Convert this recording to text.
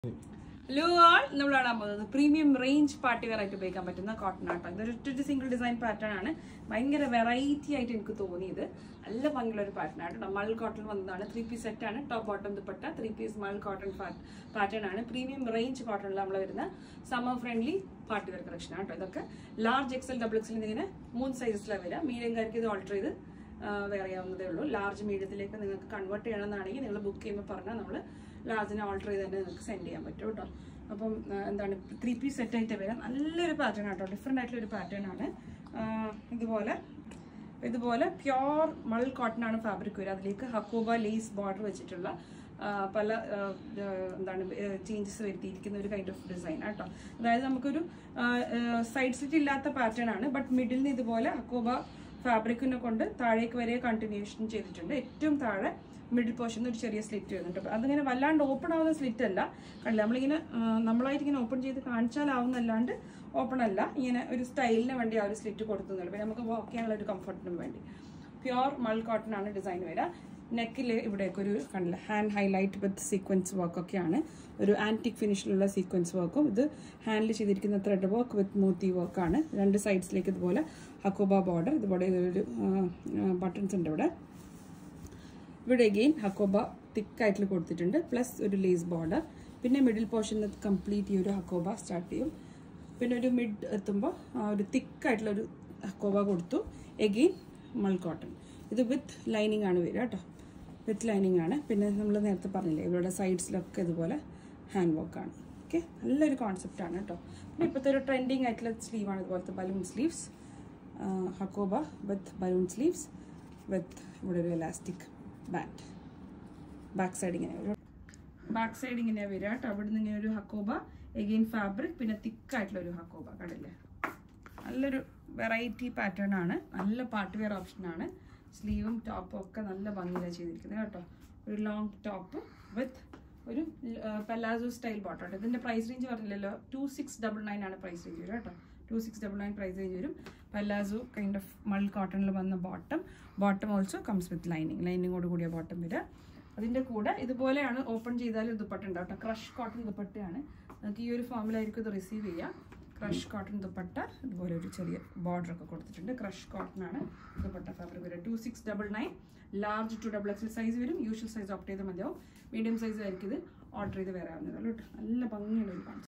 hello ആൾ നമ്മൾ കാണാൻ പോകുന്നത് പ്രീമിയം റേഞ്ച് പാർട്ടി വെയർ ആയിട്ട് ഉപയോഗിക്കാൻ പറ്റുന്ന കോട്ടൺ ആട്ടോ ഇതൊരു ഒറ്റ സിംഗിൾ ഡിസൈൻ പാറ്റേൺ ആണ് ഭയങ്കര വെറൈറ്റി ആയിട്ട് എനിക്ക് തോന്നിയത് നല്ല ഭംഗിയുള്ള ഒരു പാറ്റേൺ ആണ് മൾ കോട്ടൺ വന്നതാണ് ത്രീ പീസ് സെറ്റ് ആണ് top bottom dupatta three piece mul cotton pattern ആണ് പ്രീമിയം റേഞ്ച് കോട്ടണിൽ നമ്മൾ വരുന്ന summer friendly party wear collection ആണ് കേട്ടോ ഇതൊക്കെ ലാർജ് എക്സൽ ഡബിൾ എക്സൽ എന്നിങ്ങനെ മൂന്ന് സൈസസിലാണ് വരിക മീഡിയംകാർക്ക് ഇത് ഓൾട്ടർ ചെയ്ത് വേറെ ചെയ്യാവുന്നതേ ഉള്ളൂ ലാർജ് മീഡിയത്തിലേക്ക് നിങ്ങൾക്ക് കൺവേർട്ട് ചെയ്യണമെന്നാണെങ്കിൽ നിങ്ങൾ ബുക്ക് ചെയ്യുമ്പോൾ പറഞ്ഞാൽ നമ്മൾ ലാർജിനെ ഓൾട്ടർ ചെയ്ത് തന്നെ നിങ്ങൾക്ക് സെൻഡ് ചെയ്യാൻ പറ്റും കേട്ടോ അപ്പം ആ, എന്താണ് ത്രീ പീസ് സെറ്റ് ആയിട്ട് വരാം നല്ലൊരു പാറ്റേൺ ആട്ടോ ഡിഫറെൻ്റ് ആയിട്ടുള്ള ഒരു പാറ്റേൺ ആണ് ആ, ഇതുപോലെ ഇതുപോലെ പ്യോർ മൾ കോട്ടൺ ആണ് ഫാബ്രിക് വരിക അതിലേക്ക് ഹക്കോബ ലേസ് ബോർഡർ വെച്ചിട്ടുള്ള ആ, പല ആ, ആ, എന്താണ് ചേഞ്ചസ് വരുത്തിയിരിക്കുന്ന ഒരു കൈൻഡ് ഓഫ് ഡിസൈൻ ആട്ടോ അതായത് നമുക്കൊരു സൈഡ് സ്ലിറ്റ് ഇല്ലാത്ത പാറ്റേൺ ആണ് ബട്ട് മിഡിൽ നിന്ന് ഇതുപോലെ ഹക്കോബ ഫാബ്രിക്കിനെ കൊണ്ട് താഴേക്ക് വരെ കണ്ടിന്യൂഷൻ ചെയ്തിട്ടുണ്ട് ഏറ്റവും താഴെ മിഡിൽ പോർഷനിൽ ഒരു ചെറിയ സ്ലിറ്റ് വരുന്നുണ്ട് അപ്പോൾ അതിങ്ങനെ വല്ലാണ്ട് ഓപ്പൺ ആവുന്ന സ്ലിറ്റ് അല്ല കണ്ടില്ല നമ്മളിങ്ങനെ ആ, നമ്മളായിട്ട് ഇങ്ങനെ ഓപ്പൺ ചെയ്ത് കാണിച്ചാലാവുന്നല്ലാണ്ട് ഓപ്പൺ അല്ല ഇങ്ങനെ ഒരു സ്റ്റൈലിന് വേണ്ടി ആ ഒരു സ്ലിറ്റ് കൊടുക്കുന്നുള്ളൂ പിന്നെ നമുക്ക് വാക്ക് ചെയ്യാനുള്ള ഒരു കംഫർട്ടിനും വേണ്ടി പ്യുവർ മൾ കോട്ടൺ ആണ് ഡിസൈൻ വരിക നെക്കിൽ ഇവിടെയൊക്കെ ഒരു കണ്ടില്ല ഹാൻഡ് ഹൈലൈറ്റ് വിത്ത് സീക്വൻസ് വർക്കൊക്കെയാണ് ഒരു ആൻറ്റിക് ഫിനിഷിലുള്ള സീക്വൻസ് വർക്കും ഇത് ഹാൻഡിൽ ചെയ്തിരിക്കുന്ന ത്രെഡ് വർക്ക് വിത്ത് മോത്തി വർക്കാണ് രണ്ട് സൈഡ്സിലേക്ക് ഇതുപോലെ ഹക്കോബ ബോർഡർ ഇതുപോലെ ഒരു ബട്ടൺസ് ഉണ്ട് ഇവിടെ ഇവിടെ അഗെയിൻ ഹക്കോബ തിക്കായിട്ട് കൊടുത്തിട്ടുണ്ട് പ്ലസ് ഒരു ലേസ് ബോർഡർ പിന്നെ മിഡിൽ പോർഷനിൽ കംപ്ലീറ്റ് ഈ ഒരു ഹക്കോബ സ്റ്റാർട്ട് ചെയ്യും പിന്നെ ഒരു മിഡ് എത്തുമ്പോൾ ഒരു തിക്കായിട്ടുള്ള ഒരു ഹക്കോബ കൊടുത്തു എഗെയിൻ മൾ കോട്ടൺ ഇത് വിത്ത് ലൈനിങ് ആണ് വരിക കേട്ടോ വിത്ത് ലൈനിങ് ആണ് പിന്നെ നമ്മൾ നേരത്തെ പറഞ്ഞില്ലേ ഇവരുടെ സൈഡ്സിലൊക്കെ ഇതുപോലെ ഹാൻഡ് വർക്കാണ് ഓക്കെ നല്ലൊരു കോൺസെപ്റ്റ് ആണ് കേട്ടോ പിന്നെ ഇപ്പോഴത്തെ ഒരു ട്രെൻഡിങ് ആയിട്ടുള്ള സ്ലീവാണ് ഇതുപോലത്തെ balloon sleeves hakoba with balloon sleeves with ഇവിടെ ഒരു എലാസ്റ്റിക് ബാൻഡ് ബാക്ക് സൈഡ് ഇങ്ങനെ വരും ബാക്ക് സൈഡ് ഇങ്ങനെ വരിക കേട്ടോ അവിടെ നിന്ന് ഇങ്ങനെ ഒരു ഹക്കോബ എഗെയിൻ ഫാബ്രിക് പിന്നെ തിക്കായിട്ടുള്ള ഒരു ഹക്കോബ കണ്ടില്ലേ നല്ലൊരു വെറൈറ്റി പാറ്റേൺ ആണ് നല്ല പാർട്ടി വെയർ ഓപ്ഷൻ ആണ് സ്ലീവും ടോപ്പും ഒക്കെ നല്ല ഭംഗിയിലാണ് ചെയ്തിരിക്കുന്നത് കേട്ടോ ഒരു ലോങ് ടോപ്പ് വിത്ത് ഒരു പലാസോ സ്റ്റൈൽ ബോട്ടം കേട്ടോ ഇതിന്റെ പ്രൈസ് റേഞ്ച് പറഞ്ഞില്ലല്ലോ ടു സിക്സ് ഡബിൾ നയൻ ആണ് പ്രൈസ് റേഞ്ച് വരും കേട്ടോ two six double nine price range വരും പലാസോ കൈൻഡ് ഓഫ് മൾ കോട്ടണിൽ വന്ന bottom bottom also comes with lining ലൈനിങ്ങോട് കൂടിയ ബോട്ടം വരിക അതിന്റെ കൂടെ ഇതുപോലെയാണ് ഓപ്പൺ ചെയ്താൽ ദുപ്പട്ട ഉണ്ടാവും കേട്ടോ ക്രഷ് കോട്ടൺ ദുപ്പട്ടയാണ് നമുക്ക് ഈ ഒരു ഫോമിലായിരിക്കും ഇത് റിസീവ് ചെയ്യുക ക്രഷ് കോട്ടൺ ദുപ്പട്ട ഇതുപോലെ ഒരു ചെറിയ ബോർഡർ ഒക്കെ കൊടുത്തിട്ടുണ്ട് ക്രഷ് കോട്ടൺ ആണ് ദുപ്പട്ട ഫാബ്രിക് വരിക two six double nine large two double XL size വരും യൂഷ്വൽ സൈസ് ഓപ്റ്റ് ചെയ്ത് മതിയാവും മീഡിയം സൈസ് ആയിരിക്കും ഇത് ഓർഡർ ചെയ്ത് വരാവുന്നതല്ലോ കേട്ടോ നല്ല ഭംഗിയുള്ള ഒരു